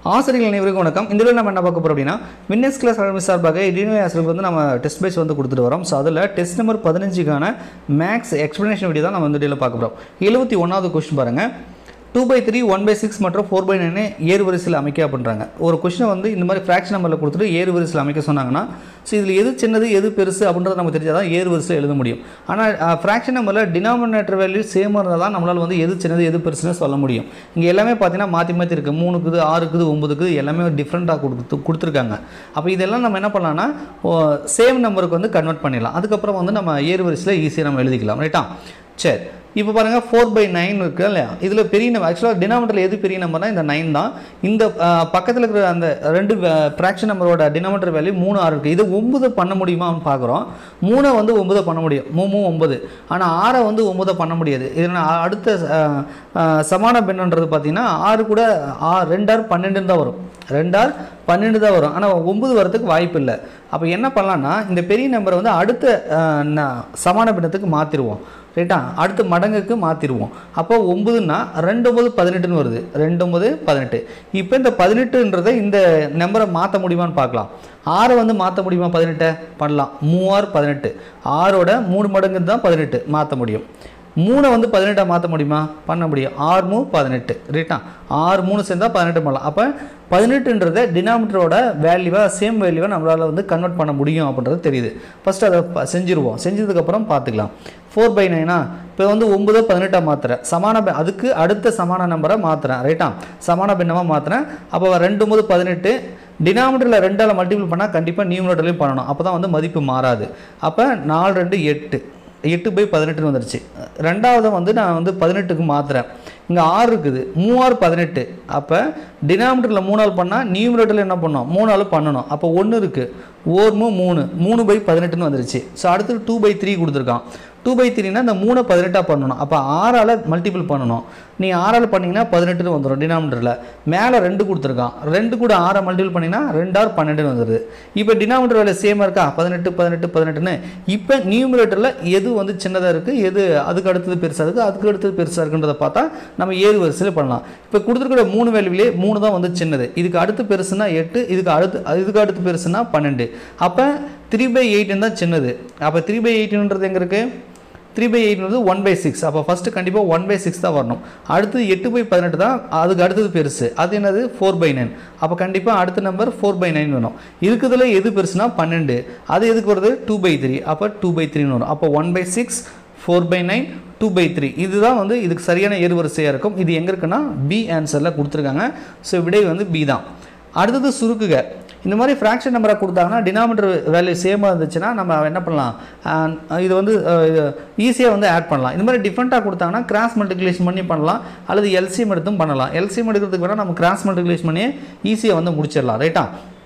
ஆசிரியர்கள் அனைவருக்கும் வணக்கம் இந்த வீடியோ நம்ம என்ன பார்க்க போகிறோம் அப்படின்னா வின்னஸ் கிளாஸ் அகாடமி சார்பாக இடினோ ஆசிரியர்களுக்கு வந்து நம்ம டெஸ்ட் பேஸ் வந்து கொடுத்துட்டு வரோம் ஸோ அதில் டெஸ்ட் நம்பர் பதினஞ்சுக்கான மேக்ஸ் எக்ஸ்ப்ளனேஷன் வீடியோ தான் நம்ம இந்த வீடியோவில் பார்க்க போகிறோம் எழுபத்தி ஒன்றாவது கொஸ்டின் பாருங்கள் two by three one by six மற்றும் ஃபோர் பை நைனு ஏறு வரிசையில் அமைக்க அப்படின்றாங்க ஒரு கொஸ்டினை வந்து இந்த மாதிரி ஃப்ராக்ஷன் நம்பரில் கொடுத்துட்டு ஏறு வரிசையில் அமைக்க சொன்னாங்கன்னா ஸோ இதில் எது சின்னது எது பெருசு அப்படின்றத நமக்கு தெரிஞ்சால் தான் ஏறு வரிசையில் எழுத முடியும் ஆனால் ஃப்ராக்ஷன் நம்பரில் டினாமினேட்டர் வேல்யூ சேமாக இருந்தால் தான் நம்மளால் வந்து எது சின்னது எது பெருசுன்னு சொல்ல முடியும் இங்கே எல்லாமே பார்த்தீங்கன்னா மாற்றி மாற்றி இருக்குது மூணுக்குது ஆறுக்குது ஒம்பதுக்குது எல்லாமே டிஃப்ரெண்ட்டாக கொடுத்து கொடுத்துருக்காங்க அப்போ இதெல்லாம் நம்ம என்ன பண்ணலாம்னா சேம் நம்பருக்கு வந்து கன்வெர்ட் பண்ணிடலாம் அதுக்கப்புறம் வந்து நம்ம ஏறு வரிசையில் ஈஸியாக நம்ம எழுதிக்கலாம் ரைட்டா சரி இப்போ பாருங்கள் ஃபோர் பை நைன் இருக்கு இல்லையா இதில் பெரிய நம்பர் ஆக்சுவலாக டினாமினேட்டரில் எது பெரிய நம்பர்னா இந்த நைன் தான் இந்த பக்கத்தில் இருக்கிற அந்த ரெண்டு ஃப்ராக்ஷன் நம்பரோட டினாமினேட்டர் வேல்யூ மூணு ஆறு இருக்குது இது ஒன்பது பண்ண முடியுமான்னு பார்க்குறோம் மூணை வந்து ஒன்பதை பண்ண முடியும் மூணு ஒன்பது ஆனால் ஆறை வந்து ஒன்பதை பண்ண முடியாது இதில் அடுத்த அஹ், அஹ், சமான பின்னன்றது பார்த்தீங்கன்னா ஆறு கூட ஆ ரெண்டார் பன்னெண்டுன்னு தான் வரும் ரெண்டார் பன்னெண்டு தான் வரும் ஆனால் ஒன்பது வரதுக்கு வாய்ப்பு இல்லை அப்போ என்ன பண்ணலான்னா இந்த பெரிய நம்பரை வந்து அடுத்த அஹ், ந- சமான பின்னத்துக்கு மாற்றிடுவோம் ரைட்டா அடுத்து மடங்குக்கு மாற்றிடுவோம் அப்போ ஒம்பதுன்னா ரெண்டு ஒம்பது பதினெட்டுன்னு வருது ரெண்டு ஒம்பது பதினெட்டு இப்போ இந்த பதினெட்டுன்றதை இந்த நம்பரை மாற்ற முடியுமான்னு பார்க்கலாம் ஆறை வந்து மாற்ற முடியுமா பதினெட்டை பண்ணலாம் மூவாறு பதினெட்டு ஆறோட மூணு மடங்கு தான் பதினெட்டு மாற்ற முடியும் மூணை வந்து பதினெட்டாக மாற்ற முடியுமா பண்ண முடியும் ஆறு மூணு பதினெட்டு ரைட்டா ஆறு மூணு சேர்ந்தா பதினெட்டு பண்ணலாம் அப்போ பதினெட்டுன்றத டினாமினேட்டரோட வேல்யூவாக சேம் வேல்யூவாக நம்மளால் வந்து கன்வெர்ட் பண்ண முடியும் அப்படின்றது தெரியுது ஃபஸ்ட்டு அதை ப- செஞ்சுருவோம் செஞ்சதுக்கப்புறம் பார்த்துக்கலாம் ஃபோர் பை நைனா இப்போ வந்து ஒம்பதை பதினெட்டாக மாற்றுறேன் சமான பி- அதுக்கு அடுத்த சமான நம்பரை மாற்றுறேன் ரைட்டா சமான பின்னமாக மாற்றுறேன் அப்போ ரெண்டு ஒம்பது பதினெட்டு டினாமினேட்டரில் ரெண்டால் மல்டிபிள் பண்ணால் கண்டிப்பாக நியூமினேட்டர்லையும் பண்ணணும் அப்போ தான் வந்து மதிப்பு மாறாது அப்போ நாலு ரெண்டு எட்டு எட்டு பை பதினெட்டுன்னு வந்துருச்சு ரெண்டாவது வந்து நான் வந்து பதினெட்டுக்கு மாற்றுறேன் இங்கே ஆறு இருக்குது மூவாறு பதினெட்டு அப்போ டினாமினேட்டரில் மூணால் பண்ணால் நியூமினேட்டரில் என்ன பண்ணோம் மூணால் பண்ணணும் அப்போ ஒன்று இருக்குது ஓர்மு மூணு மூணு பை பதினெட்டுன்னு வந்துருச்சு ஸோ அடுத்து டூ பை த்ரீ கொடுத்துருக்கான் டூ பை த்ரீனா இந்த மூணை பதினெட்டாக பண்ணணும் அப்போ ஆறால் மல்டிபிள் பண்ணணும் நீ ஆறால் பண்ணிங்கன்னா பதினெட்டுன்னு வந்துடும் டினாமினேட்டரில் மேலே ரெண்டு கொடுத்துருக்கான் ரெண்டு கூட ஆறை மல்டிபிள் பண்ணிங்கன்னா ரெண்டாறு பன்னெண்டுன்னு வந்துடுது இப்போ டினாமினேட்டர் வேலை சேமாக இருக்கா பதினெட்டு பதினெட்டு பதினெட்டுன்னு இப்போ நியூமினேட்டரில் எது வந்து சின்னதாக இருக்குது எது அதுக்கு அடுத்தது பெருசாக இருக்குது அதுக்கு அடுத்தது பெருசாக இருக்குன்றதை பார்த்தா நம்ம ஏழு வரிசையில் பண்ணலாம் இப்போ கொடுத்துருக்கிற மூணு வேல்யூவிலே மூணு தான் வந்து சின்னது இதுக்கு அடுத்து பெருசுனா எட்டு இதுக்கு அடுத்து இதுக்கு அடுத்து பெருசுனா பன்னெண்டு அப்போ த்ரீ பை எயிட்டுன்னு தான் சின்னது அப்போ த்ரீ பை எயிட்டுன்றது எங்கே இருக்குது த்ரீ பை எயிட்ன்றது ஒன் பை சிக்ஸ் அப்போ ஃபஸ்ட்டு கண்டிப்பாக ஒன் பை சிக்ஸ் தான் வரணும் அடுத்து எட்டு பை பதினெட்டு தான் அதுக்கு அடுத்தது பெருசு அது என்னது ஃபோர் பை நைன் அப்போ கண்டிப்பாக அடுத்த நம்பர் ஃபோர் பை நைன் வேணும் இருக்குதுல எது பெருசுனா பன்னெண்டு அது எதுக்கு வருது டூ பை த்ரீ அப்போ டூ பை த்ரீன்னு வரும் அப்போ one by six four by nine two by three இதுதான் வந்து இதுக்கு சரியான ஏறுவரிசையாக இருக்கும் இது எங்கே இருக்குன்னா பி ஆன்சரில் கொடுத்துருக்காங்க ஸோ விடை வந்து பி தான் அடுத்தது சுருக்குக இந்த மாதிரி ஃப்ராக்ஷன் நம்பராக கொடுத்தாங்கன்னா டினாமினேட்டர் வேல்யூ சேமாக இருந்துச்சுன்னா நம்ம என்ன பண்ணலாம் அஹ் இது வந்து ஈஸியாக வந்து ஆட் பண்ணலாம் இந்த மாதிரி டிஃப்ரெண்ட்டாக கொடுத்தாங்கன்னா கிராஸ் மல்டிகுலேஷன் பண்ணி பண்ணலாம் அல்லது எல்சிஎம் எடுத்தும் பண்ணலாம் எல்சிஎம் எடுக்கிறதுக்கு வேணால் நம்ம கிராஸ் மல்டிகுலேஷன் பண்ணி ஈஸியாக வந்து முடிச்சிடலாம் ரைட்டா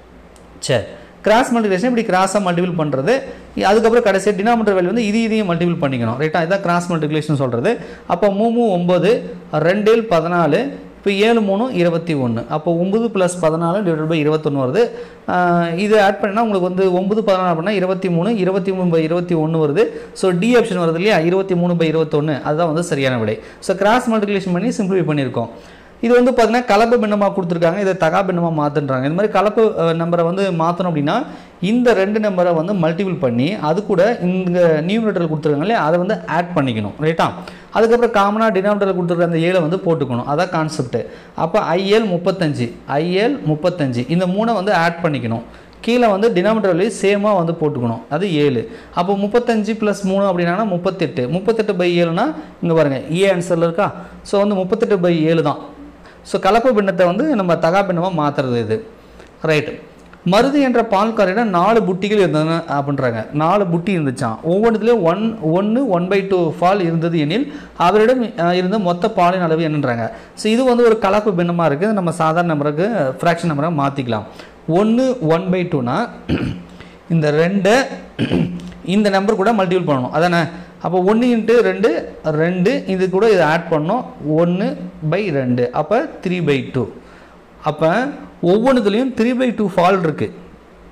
சரி கிராஸ் மல்டிபிளேஷன் இப்படி கிராஸாக மல்டிபிள் பண்ணுறது அதுக்கப்புறம் கடைசியாக டினாமினேட்டர் வேல்யூ வந்து இது இதையும் மல்டிபிள் பண்ணிக்கணும் ரைட்டா இதான் கிராஸ் மல்டிபிளேஷன் சொல்கிறது அப்போ மூணு ஒம்பது ரெண்டில் பதினாலு இப்போ ஏழு மூணு இருபத்தி ஒன்று அப்போ ஒம்பது ப்ளஸ் பதினாலு டிவைட் பை இருபத்தொன்று வருது ஆஹ் இது ஆட் பண்ணினா உங்களுக்கு வந்து ஒம்பது பதினாலு பண்ணால் இருபத்தி மூணு இருபத்தி மூணு பை இருபத்தி ஒன்று வருது ஸோ டி ஆப்ஷன் வருது இல்லையா இருபத்தி மூணு பை இருபத்தொன்று அதுதான் வந்து சரியான விடை ஸோ கிராஸ் மல்டிபிளேஷன் பண்ணி சிம்பிளிஃபை பண்ணியிருக்கோம் இது வந்து பார்த்தீங்கன்னா கலப்பு பின்னமாக கொடுத்துருக்காங்க இதை தகா பின்னமாக மாற்றுன்றாங்க இந்த மாதிரி கலப்பு நம்பரை வந்து மாற்றணும் அப்படின்னா இந்த ரெண்டு நம்பரை வந்து மல்டிபிள் பண்ணி அது கூட இங்கே நியூமினேட்டர் கொடுத்துருக்காங்க இல்லையா அதை வந்து ஆட் பண்ணிக்கணும் ரைட்டா அதுக்கப்புறம் காமனாக டினாமினேட்டர் கொடுத்துருக்க அந்த ஏழை வந்து போட்டுக்கணும் அதான் கான்செப்ட் அப்போ ஐஎல் முப்பத்தஞ்சு ஐஎல் முப்பத்தஞ்சு இந்த மூணை வந்து ஆட் பண்ணிக்கணும் கீழே வந்து டினாமினேட்டர் வேல்யூ சேமாக வந்து போட்டுக்கணும் அது ஏழு அப்போ முப்பத்தஞ்சு ப்ளஸ் மூணு அப்படின்னா முப்பத்தெட்டு முப்பத்தெட்டு பை ஏழுனா இங்கே பாருங்கள் ஏ ஆன்சரில் இருக்கா ஸோ வந்து முப்பத்தெட்டு பை ஏழு தான் ஸோ கலப்பு பின்னத்தை வந்து நம்ம தகா பின்னமாக மாற்றுறது இது ரைட்டு மருது என்ற பால்காரிடம் நாலு புட்டிகள் இருந்தது அப்படின்றாங்க நாலு புட்டி இருந்துச்சான் ஒவ்வொன்றுத்துலேயும் ஒன் ஒன்று ஒன் பை டூ ஃபால் இருந்தது எனில் அவரிடம் அஹ், இருந்த மொத்த பாலின் அளவு என்னன்றாங்க ஸோ இது வந்து ஒரு கலப்பு பின்னமாக இருக்குது நம்ம சாதாரண நம்பருக்கு ஃப்ராக்ஷன் நம்பரை மாற்றிக்கலாம் ஒன்று ஒன் பை டூனா இந்த ரெண்டை இந்த நம்பர் கூட மல்டிபிள் பண்ணணும் அதானே அப்போ ஒன்று இன்ட்டு ரெண்டு ரெண்டு இது கூட இதை ஆட் பண்ணோம் ஒன்று பை ரெண்டு அப்போ த்ரீ பை டூ அப்போ ஒவ்வொன்றுத்துலேயும் த்ரீ பை டூ ஃபால் இருக்குது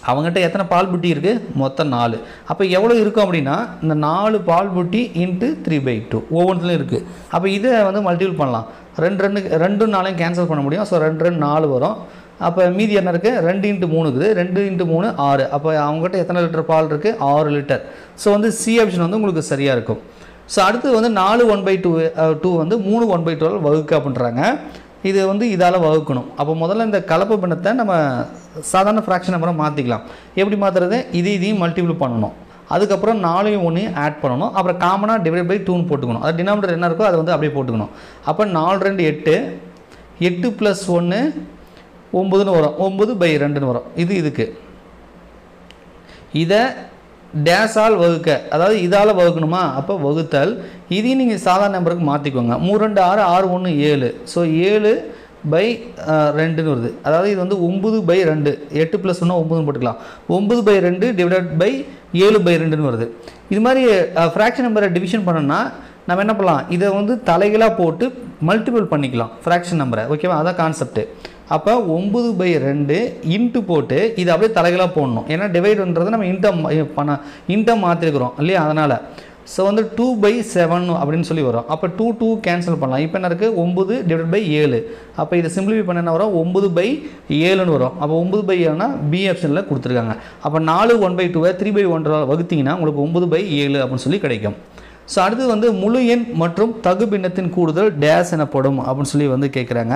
அவங்ககிட்ட எத்தனை பால் புட்டி இருக்குது மொத்தம் நாலு அப்போ எவ்வளோ இருக்கும் அப்படின்னா இந்த நாலு பால் புட்டி இன்ட்டு த்ரீ பை டூ ஒவ்வொன்றுலையும் இருக்குது அப்போ இதை வந்து மல்டிபிள் பண்ணலாம் ரெண்டு ரெண்டு ரெண்டு நாளையும் கேன்சல் பண்ண முடியும் ஸோ ரெண்டு ரெண்டு நாலு வரும் அப்போ மீதி என்ன இருக்குது ரெண்டு இன்ட்டு மூணு இருக்குது ரெண்டு இன்ட்டு மூணு ஆறு அப்போ அவங்ககிட்ட எத்தனை லிட்டர் பால் இருக்குது ஆறு லிட்டர் ஸோ வந்து சி ஆப்ஷன் வந்து உங்களுக்கு சரியாக இருக்கும் ஸோ அடுத்து வந்து நாலு ஒன் பை டூ டூ வந்து மூணு ஒன் பை டுவெல் வகுக்க அப்படின்றாங்க இது வந்து இதால் வகுக்கணும் அப்போ முதல்ல இந்த கலப்பு பின்னத்தை நம்ம சாதாரண ஃப்ராக்ஷன் நம்பரை மாற்றிக்கலாம் எப்படி மாற்றுறது இது இதையும் மல்டிபிள் பண்ணணும் அதுக்கப்புறம் நாலையும் ஒன்றையும் ஆட் பண்ணணும் அப்புறம் காமனாக டிவைட் பை டூன்னு போட்டுக்கணும் அது டினாமினேட்டர் என்ன இருக்கோ அதை வந்து அப்படியே போட்டுக்கணும் அப்போ நாலு ரெண்டு எட்டு எட்டு ப்ளஸ் ஒன்று ஒம்பதுன்னு வரும் ஒம்பது பை ரெண்டுன்னு வரும் இது இதுக்கு இதை டேஸால் வகுக்க அதாவது இதால் வகுக்கணுமா அப்போ வகுத்தல் இதையும் நீங்கள் சாதாரண நம்பருக்கு மாற்றிக்கோங்க மூணு ரெண்டு ஆறு ஆறு ஒன்று ஏழு ஸோ ஏழு பை ரெண்டுன்னு வருது அதாவது இது வந்து ஒம்பது பை ரெண்டு எட்டு ப்ளஸ் ஒன்று ஒம்பதுன்னு போட்டுக்கலாம் ஒம்பது பை ரெண்டு டிவைடட் பை ஏழு பை ரெண்டுன்னு வருது இது மாதிரி ஃப்ராக்ஷன் நம்பரை டிவிஷன் பண்ணோன்னா நம்ம என்ன பண்ணலாம் இதை வந்து தலைகளாக போட்டு மல்டிபிள் பண்ணிக்கலாம் ஃப்ராக்ஷன் நம்பரை ஓகேவா அதான் கான்செப்ட்டு அப்போ ஒம்பது பை ரெண்டு இன்ட்டு போட்டு இது அப்படியே தலைகளாக போடணும் ஏன்னா டிவைடுன்றது நம்ம இன்டம் பண்ண இன்டம் மாற்றிருக்கிறோம் இல்லையா அதனால் ஸோ வந்து டூ பை செவன் அப்படின்னு சொல்லி வரும் அப்போ டூ டூ கேன்சல் பண்ணலாம் இப்போ என்ன இருக்குது ஒம்பது டிவைட் பை ஏழு அப்போ இதை சிம்பிளிஃபை பண்ண என்ன வரும் ஒம்பது பை ஏழுன்னு வரும் அப்போ ஒம்பது பை ஏழுனா பி ஆப்ஷனில் கொடுத்துருக்காங்க அப்போ நாலு ஒன் பை டூவை த்ரீ பை ஒன் வகுத்தீங்கன்னா உங்களுக்கு ஒம்பது பை ஏழு அப்படின்னு சொல்லி கிடைக்கும் ஸோ அடுத்து வந்து முழு எண் மற்றும் தகு பின்னத்தின் கூடுதல் டேஸ் எனப்படும் அப்படின்னு சொல்லி வந்து கேட்குறாங்க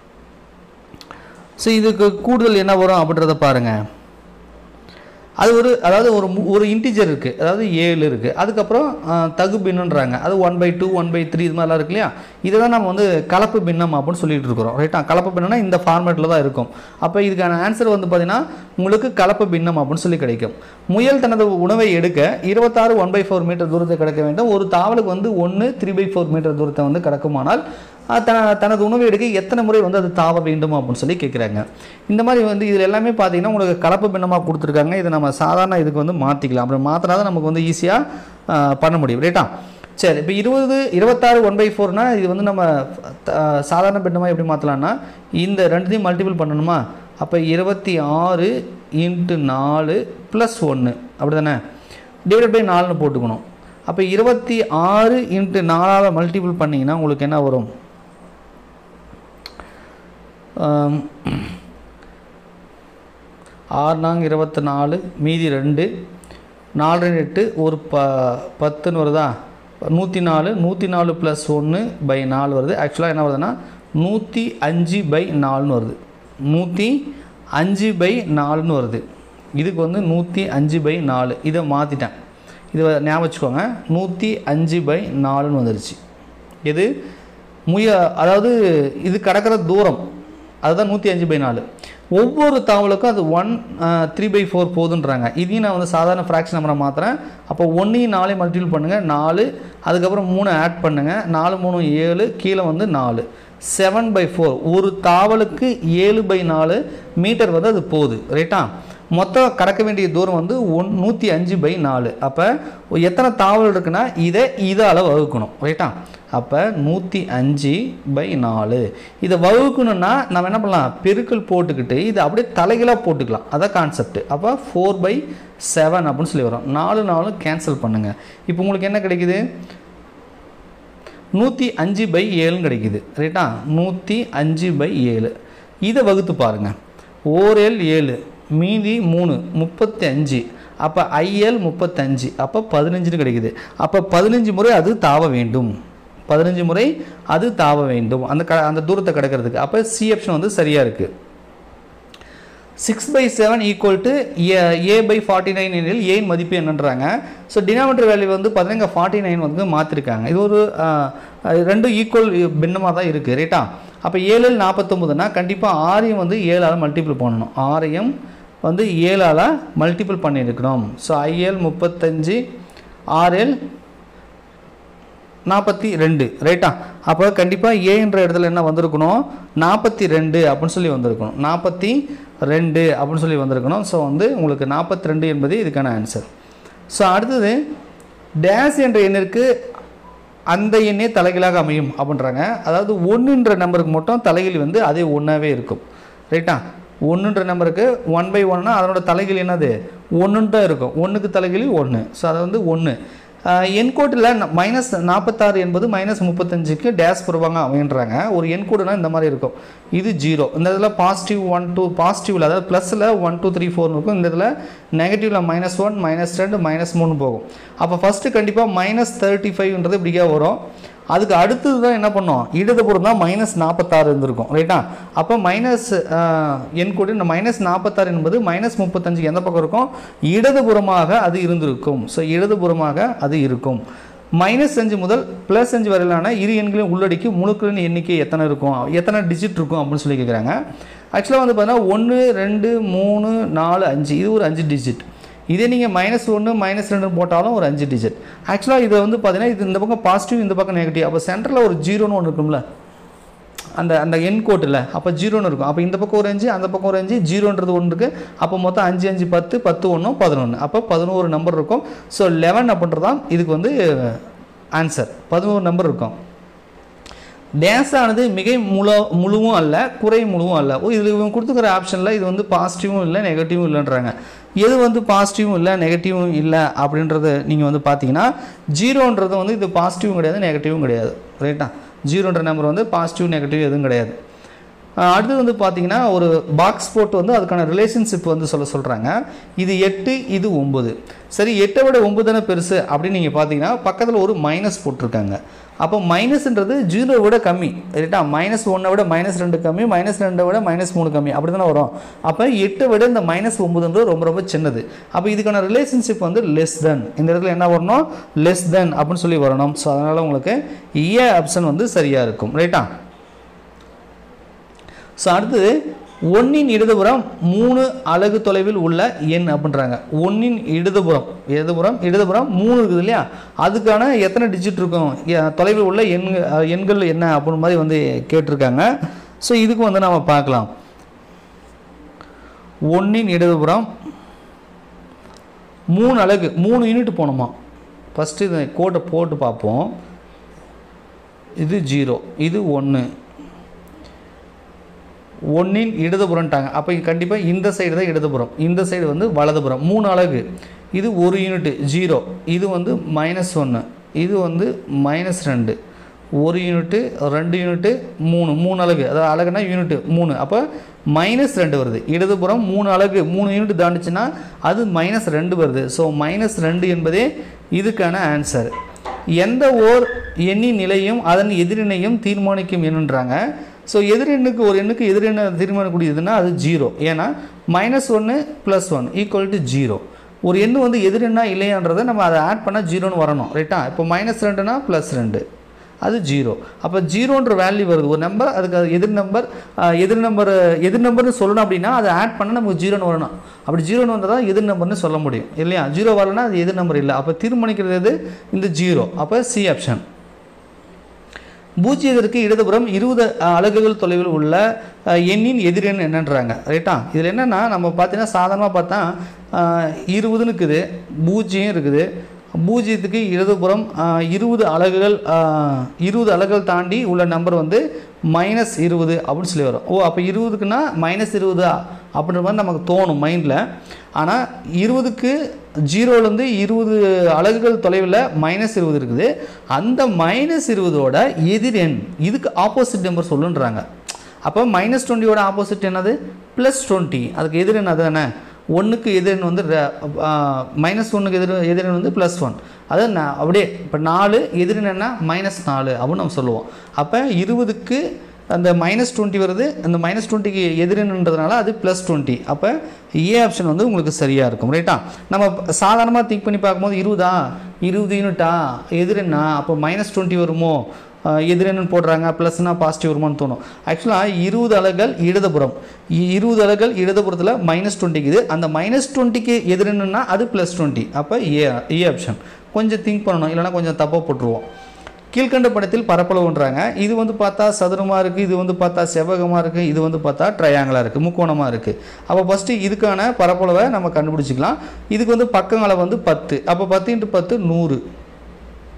ஸோ இதுக்கு கூடுதல் என்ன வரும் அப்படின்றத பாருங்கள் அது ஒரு அதாவது ஒரு மு- ஒரு இன்டிஜர் இருக்குது அதாவது ஏழு இருக்குது அதுக்கப்புறம் அஹ், தகு பின்னன்றாங்க அது one by two one by three இது மாதிரிலாம் இருக்கு இல்லையா இதை தான் நம்ம வந்து கலப்பு பின்னம் அப்படின்னு சொல்லிட்டு இருக்கிறோம் ரைட்டா கலப்பு பின்னம்னா இந்த ஃபார்மேட்டில் தான் இருக்கும் அப்போ இதுக்கான ஆன்சர் வந்து பார்த்தீங்கன்னா உங்களுக்கு கலப்பு பின்னம் அப்படின்னு சொல்லி கிடைக்கும் முயல் தனது உணவை எடுக்க இருபத்தாறு ஒன் பை ஃபோர் மீட்டர் தூரத்தை கடக்க வேண்டும் ஒரு தாவலுக்கு வந்து ஒன்று த்ரீ பை ஃபோர் மீட்டர் தூரத்தை வந்து கடக்குமானால் அஹ், தன தனது உணவை எடுக்க எத்தனை முறை வந்து அது தாவ வேண்டும் அப்படின்னு சொல்லி கேட்குறாங்க இந்த மாதிரி வந்து இதில் எல்லாமே பார்த்தீங்கன்னா உங்களுக்கு கலப்பு பின்னமாக கொடுத்துருக்காங்க இதை நம்ம சாதாரண இதுக்கு வந்து மாற்றிக்கலாம் அப்படி மாற்றினா தான் நமக்கு வந்து ஈஸியாக பண்ண முடியும் ரைட்டா சரி இப்போ இருபது இருபத்தாறு ஒன் பை ஃபோர்னா இது வந்து நம்ம அஹ், சாதாரண பின்னமாக எப்படி மாற்றலாம்னா இந்த ரெண்டுத்தையும் மல்டிபிள் பண்ணணுமா அப்போ இருபத்தி ஆறு இன்ட்டு நாலு ப்ளஸ் ஒன்று அப்படி தானே டிவைட் பை நாலுன்னு போட்டுக்கணும் அப்போ இருபத்தி ஆறு இன்ட்டு நாலால் மல்டிபிள் பண்ணிங்கன்னா உங்களுக்கு என்ன வரும் ஆம், ஆறு நாங்க இருபத்தி நாலு மீதி ரெண்டு நாலு ரெண்டு எட்டு ஒரு ப பத்துன்னு வருதா நூற்றி நாலு நூற்றி நாலு ப்ளஸ் ஒன்று பை நாலு வருது ஆக்சுவலாக என்ன வருதுன்னா நூற்றி அஞ்சு பை நாலுன்னு வருது நூற்றி அஞ்சு பை நாலுன்னு வருது இதுக்கு வந்து நூற்றி அஞ்சு பை நாலு இதை மாற்றிட்டேன் இதை ஞாபகம் வச்சுக்கோங்க நூற்றி அஞ்சு பை நாலுன்னு வந்துருச்சு இது முய அதாவது இது கடக்கிற தூரம் அதுதான் நூற்றி அஞ்சு பை நாலு ஒவ்வொரு தாவலுக்கும் அது ஒன் த்ரீ பை ஃபோர் போதுன்றாங்க இதையும் நான் வந்து சாதாரண ஃப்ராக்ஷன் நம்பரை மாற்றுறேன் அப்போ ஒன்றையும் நாலையும் மல்டிபிள் பண்ணுங்கள் நாலு அதுக்கப்புறம் மூணு ஆட் பண்ணுங்கள் நாலு மூணு ஏழு கீழே வந்து நாலு செவன் பை ஃபோர் ஒரு தாவலுக்கு ஏழு பை நாலு மீட்டர் வந்து அது போகுது ரைட்டா மொத்தம் கடக்க வேண்டிய தூரம் வந்து ஒன் நூற்றி அஞ்சு பை நாலு அப்போ எத்தனை தாவல் இருக்குன்னா இதை இதால் வகுக்கணும் ரைட்டா அப்போ நூற்றி அஞ்சு பை நாலு இதை வகுக்கணும்னா நம்ம என்ன பண்ணலாம் பெருக்கல் போட்டுக்கிட்டு இதை அப்படியே தலைகளாக போட்டுக்கலாம் அதான் கான்செப்ட் அப்போ ஃபோர் பை செவன் அப்படின்னு சொல்லி வரும் நாலு நாலு கேன்சல் பண்ணுங்கள் இப்போ உங்களுக்கு என்ன கிடைக்குது நூற்றி அஞ்சு பை ஏழுன்னு கிடைக்குது ரைட்டா நூற்றி அஞ்சு பை ஏழு இதை வகுத்து பாருங்கள் ஓரேல் ஏழு மீதி மூணு முப்பத்தி அஞ்சு அப்போ ஐஎல் முப்பத்தஞ்சு அப்போ பதினஞ்சுன்னு கிடைக்குது அப்போ பதினஞ்சு முறை அது தாவ வேண்டும் பதினஞ்சு முறை அது தாவ வேண்டும் அந்த க அந்த தூரத்தை கிடக்கிறதுக்கு அப்போ சி ஆப்ஷன் வந்து சரியாக இருக்குது six by seven equal to A by forty nine எனில் ஏன் மதிப்பு என்னன்றாங்க ஸோ டினாமினேட்டர் வேல்யூ வந்து பார்த்தீங்கன்னா ஃபார்ட்டி நைன் வந்து மாற்றிருக்காங்க இது ஒரு அஹ், அஹ், ரெண்டும் ஈக்குவல் பின்னமாக தான் இருக்குது ரைட்டா அப்போ ஏழு நாற்பத்தொம்பதுனா கண்டிப்பாக ஆரையும் வந்து ஏழால் மல்டிபிள் பண்ணணும் ஆரையும் வந்து ஏழால் மல்டிபிள் பண்ணியிருக்கணும் ஸோ ஐஏல் முப்பத்தஞ்சு ஆர்எல் நாற்பத்தி ரெண்டு ரைட்டா அப்போ கண்டிப்பாக ஏன்ற இடத்துல என்ன வந்திருக்கணும் நாற்பத்தி ரெண்டு அப்படின்னு சொல்லி வந்திருக்கணும் நாற்பத்தி ரெண்டு அப்படின்னு சொல்லி வந்திருக்கணும் ஸோ வந்து உங்களுக்கு நாற்பத்தி ரெண்டு என்பது இதுக்கான ஆன்சர் ஸோ அடுத்தது டேஸ் என்ற எண்ணிற்கு அந்த எண்ணே தலைகீழாக அமையும் அப்படின்றாங்க அதாவது ஒன்றுன்ற நம்பருக்கு மட்டும் தலைகீழ் வந்து அதே ஒன்றாவே இருக்கும் ரைட்டா ஒன்றுன்ற நம்பருக்கு ஒன் பை ஒன்னா அதனோட தலைகீழ் என்னது ஒன்றுன்னு தான் இருக்கும் ஒன்றுக்கு தலைகீழ் ஒன்று ஸோ அது வந்து ஒன்று என்கோட்டில் மைனஸ் நாற்பத்தாறு என்பது மைனஸ் முப்பத்தஞ்சுக்கு டேஸ் புறவாங்க அமைன்றாங்க ஒரு என்கோடுனா இந்த மாதிரி இருக்கும் இது ஜீரோ இந்த இதில் பாசிட்டிவ் ஒன் டூ பாசிட்டிவில் அதாவது ப்ளஸில் ஒன் டூ த்ரீ ஃபோர் இருக்கும் இந்த இதில் நெகட்டிவில் மைனஸ் ஒன் மைனஸ் ரெண்டு மைனஸ் மூணு போகும் அப்போ ஃபஸ்ட்டு கண்டிப்பாக மைனஸ் தேர்ட்டி ஃபைவ்ன்றது இப்படிக்கா வரும் அதுக்கு அடுத்தது தான் என்ன பண்ணோம் இடதுபுறம் தான் மைனஸ் நாற்பத்தாறு இருந்திருக்கும் ரைட்டா அப்போ மைனஸ் என் கூட இந்த மைனஸ் நாற்பத்தாறு என்பது மைனஸ் முப்பத்தஞ்சு எந்த பக்கம் இருக்கும் இடதுபுறமாக அது இருந்திருக்கும் ஸோ இடதுபுறமாக அது இருக்கும் மைனஸ் அஞ்சு முதல் ப்ளஸ் அஞ்சு வரையிலான இரு எண்களையும் உள்ளடக்கி முழுக்களின் எண்ணிக்கை எத்தனை இருக்கும் எத்தனை டிஜிட் இருக்கும் அப்படின்னு சொல்லி கேட்குறாங்க ஆக்சுவலாக வந்து பார்த்தீங்கன்னா ஒன்று ரெண்டு மூணு நாலு அஞ்சு இது ஒரு அஞ்சு டிஜிட் இதே நீங்கள் மைனஸ் ஒன்று மைனஸ் ரெண்டு போட்டாலும் ஒரு அஞ்சு டிஜிட் ஆக்சுவலாக இதை வந்து பார்த்தீங்கன்னா இது இந்த பக்கம் பாசிட்டிவ் இந்த பக்கம் நெகட்டிவ் அப்போ சென்டரில் ஒரு ஜீரோன்னு ஒன்று இருக்கும்ல அந்த அந்த என் கோட்டில் அப்போ ஜீரோன்னு இருக்கும் அப்போ இந்த பக்கம் ஒரு அஞ்சு அந்த பக்கம் ஒரு அஞ்சு ஜீரோன்றது ஒன்று இருக்குது அப்போ மொத்தம் அஞ்சு அஞ்சு பத்து பத்து ஒன்று பதினொன்று அப்போ பதினோரு நம்பர் இருக்கும் ஸோ லெவன் அப்படின்றது தான் இதுக்கு வந்து ஆன்சர் பதினோரு நம்பர் இருக்கும் டேஸ் ஆனது மிகை முழு முழுவும் அல்ல குறை முழுவும் அல்ல ஓ இதில் இவங்க கொடுத்துக்கிற ஆப்ஷனில் இது வந்து பாசிட்டிவும் இல்லை நெகட்டிவும் இல்லைன்றாங்க எது வந்து பாசிட்டிவும் இல்லை நெகட்டிவும் இல்லை அப்படின்றத நீங்கள் வந்து பார்த்தீங்கன்னா ஜீரோன்றது வந்து இது பாசிட்டிவும் கிடையாது நெகட்டிவும் கிடையாது ரைட்டா ஜீரோன்ற நம்பர் வந்து பாசிட்டிவ் நெகட்டிவ் எதுவும் கிடையாது அஹ் அடுத்தது வந்து பார்த்தீங்கன்னா ஒரு பாக்ஸ் போட்டு வந்து அதுக்கான ரிலேஷன்ஷிப் வந்து சொல்ல சொல்கிறாங்க இது எட்டு இது ஒம்பது சரி எட்டை விட ஒம்பது தானே பெருசு அப்படின்னு நீங்கள் பார்த்தீங்கன்னா பக்கத்தில் ஒரு மைனஸ் போட்டிருக்காங்க அப்போ மைனஸ்ன்றது ஜீரோ விட கம்மி ரைட்டா மைனஸ் ஒன்றை விட மைனஸ் ரெண்டு கம்மி மைனஸ் ரெண்டை விட மைனஸ் மூணு கம்மி அப்படி தானே வரும் அப்போ எட்டை விட இந்த மைனஸ் ஒம்பதுன்றது ரொம்ப ரொம்ப சின்னது அப்போ இதுக்கான ரிலேஷன்ஷிப் வந்து லெஸ் தென் இந்த இடத்துல என்ன வரணும் லெஸ் தென் அப்படின்னு சொல்லி வரணும் ஸோ அதனால் உங்களுக்கு ஏ ஆப்ஷன் வந்து சரியாக இருக்கும் ரைட்டா ஸோ அடுத்தது ஒன்றின் இடதுபுறம் மூணு அலகு தொலைவில் உள்ள எண் அப்படின்றாங்க ஒன்றின் இடதுபுறம் இடதுபுறம் இடதுபுறம் மூணு இருக்குது இல்லையா அதுக்கான எத்தனை டிஜிட் இருக்கும் எ- தொலைவில் உள்ள எண் எண்கள் என்ன அப்படின்னு மாதிரி வந்து கேட்டிருக்காங்க ஸோ இதுக்கு வந்து நாம் பார்க்கலாம் ஒன்றின் இடதுபுறம் மூணு அலகு மூணு யூனிட் போகணுமா ஃபஸ்ட்டு இதை கோட்டை போட்டு பார்ப்போம் இது ஜீரோ இது ஒன்று ஒன்றின் இடதுபுறம்ட்டாங்க அப்போ கண்டிப்பாக இந்த சைடு தான் இடதுபுறம் இந்த சைடு வந்து வலதுபுறம் மூணு அலகு இது ஒரு யூனிட்டு ஜீரோ இது வந்து மைனஸ் ஒன்று இது வந்து மைனஸ் ரெண்டு ஒரு யூனிட்டு ரெண்டு யூனிட்டு மூணு மூணு அலகு அதாவது அலகுனா யூனிட்டு மூணு அப்போ மைனஸ் ரெண்டு வருது இடதுபுறம் மூணு அலகு மூணு யூனிட் தாண்டுச்சுன்னா அது மைனஸ் ரெண்டு வருது ஸோ மைனஸ் ரெண்டு என்பதே இதுக்கான ஆன்சர் எந்த ஓர் எண்ணின் நிலையும் அதன் எதிரினையும் தீர்மானிக்கும் என்னன்றாங்க ஸோ எதிரெண்ணுக்கு ஒரு எண்ணுக்கு எதிரெண்ணை தீர்மானிக்கக்கூடியதுன்னா அது ஜீரோ ஏன்னா மைனஸ் ஒன்று plus one equal to zero ஒரு எண்ணு வந்து எதிரெண்ணா இல்லையான்றதை நம்ம அதை ஆட் பண்ணால் ஜீரோன்னு வரணும் ரைட்டா இப்போ மைனஸ் ரெண்டுனா ப்ளஸ் ரெண்டு அது ஜீரோ அப்போ ஜீரோன்ற வேல்யூ வருது ஒரு நம்பர் அதுக்கு அது எதிர் நம்பர் எதிர் நம்பர் எதிர் நம்பர்னு சொல்லணும் அப்படின்னா அதை ஆட் பண்ணால் நமக்கு ஜீரோன்னு வரணும் அப்படி ஜீரோன்னு வந்தால் தான் எதிர் நம்பர்னு சொல்ல முடியும் இல்லையா ஜீரோ வரலன்னா அது எதிர் நம்பர் இல்லை அப்போ தீர்மானிக்கிறது எது இந்த ஜீரோ அப்போ சி ஆப்ஷன் பூஜ்ஜியத்திற்கு இடதுபுறம் இருபது அலகுகள் தொலைவில் உள்ள அஹ், எண்ணின் எதிரெண் என்னன்றாங்க ரைட்டா இதில் என்னென்னா நம்ம பார்த்தீங்கன்னா சாதாரணமாக பார்த்தா அஹ், இருபதுன்னு இருக்குது பூஜ்ஜியம் இருக்குது பூஜ்ஜியத்துக்கு இடதுபுறம் அஹ், இருபது அலகுகள் அஹ், இருபது அலகுகள் தாண்டி உள்ள நம்பர் வந்து மைனஸ் இருபது அப்படின்னு சொல்லி வரும் ஓ அப்போ இருபதுக்குன்னா மைனஸ் இருபதா அப்படின்ற மாதிரி நமக்கு தோணும் மைண்டில் ஆனால் இருபதுக்கு ஜீரோலேருந்து இருபது அலகுகள் தொலைவில் மைனஸ் இருபது இருக்குது அந்த மைனஸ் இருபதோட எதிரெண் இதுக்கு ஆப்போசிட் நம்பர் சொல்லுன்றாங்க அப்போ மைனஸ் டுவெண்ட்டியோட ஆப்போசிட் என்னது ப்ளஸ் டுவெண்ட்டி அதுக்கு எதிரெண் அதுதானே ஒன்றுக்கு எதிரெண் வந்து மைனஸ் ஒன்றுக்கு எதிர் எதிரெண் வந்து ப்ளஸ் ஒன் அது நான் அப்படியே இப்போ நாலு எதிரெண் என்ன மைனஸ் நாலு அப்படின்னு நம்ம சொல்லுவோம் அப்போ இருபதுக்கு அந்த மைனஸ் டுவெண்ட்டி வருது அந்த மைனஸ் டுவெண்ட்டிக்கு எதிரென்றதுனால அது ப்ளஸ் டுவெண்ட்டி அப்போ ஏ ஆப்ஷன் வந்து உங்களுக்கு சரியாக இருக்கும் ரைட்டா நம்ம சாதாரணமாக திங்க் பண்ணி பார்க்கும்போது இருபதா இருபது யூனிட்டா எதிரென்னா அப்போ மைனஸ் டுவெண்ட்டி வருமோ அஹ் எதிரென்னு போடுறாங்க ப்ளஸ்னா பாசிட்டிவ் வருமானு தோணும் ஆக்சுவலாக இருபது அலகுகள் இடதுபுறம் இ- இருபது அலகுகள் இடதுபுறத்தில் மைனஸ் டுவெண்ட்டிக்குது அந்த மைனஸ் டுவெண்ட்டிக்கு எதிரென்னா அது ப்ளஸ் டுவெண்ட்டி அப்போ ஏ ஏ ஆப்ஷன் கொஞ்சம் திங்க் பண்ணணும் இல்லைனா கொஞ்சம் தப்பாக போட்டுருவோம் கீழ்கண்ட படத்தில் பரப்பளவுன்றாங்க இது வந்து பார்த்தா சதுரமாக இருக்குது இது வந்து பார்த்தா செவ்வகமாக இருக்குது இது வந்து பார்த்தா ட்ரையாங்கலாக இருக்குது முக்கோணமாக இருக்குது அப்போ ஃபஸ்ட்டு இதுக்கான பரப்பளவை நம்ம கண்டுபிடிச்சிக்கலாம் இதுக்கு வந்து பக்கங்களை வந்து பத்து அப்போ பத்து இன்ட்டு பத்து நூறு